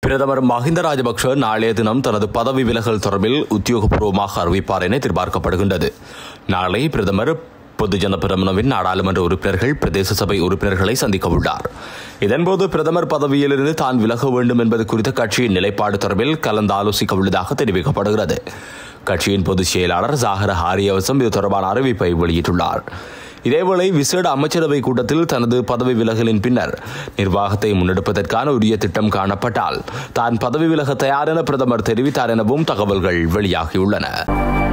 பிரதமர் மஹிந்த ராஜபக்ஷ நாளைய தினம் தனது பதவி விலகல் தொடர்பில் உத்தியோகபூர்வமாக அறிவிப்பார் என எதிர்பார்க்கப்படுகின்றது நாளை பிரதமர் பொதுஜன பிரமணவின் நாடாளுமன்ற உறுப்பினர்கள் பிரதேச சபை உறுப்பினர்களை சந்திக்க உள்ளார் இதன்போது பிரதமர் பதவியிலிருந்து தான் விலக வேண்டும் என்பது குறித்த கட்சியின் நிலைப்பாடு தொடர்பில் கலந்தாலோசிக்க உள்ளதாக தெரிவிக்கப்படுகிறது கட்சியின் பொதுச் செயலாளர் ஜாகர ஹாரியவசம் இது தொடர்பான அறிவிப்பை வெளியிட்டுள்ளார் இதேவேளை விசேட அமைச்சரவை கூட்டத்தில் தனது பதவி விலகலின் பின்னர் நிர்வாகத்தை முன்னெடுப்பதற்கான உரிய திட்டம் காணப்பட்டால் தான் பதவி விலக தயார் என பிரதமர் தெரிவித்தார் எனவும் தகவல்கள் வெளியாகியுள்ளன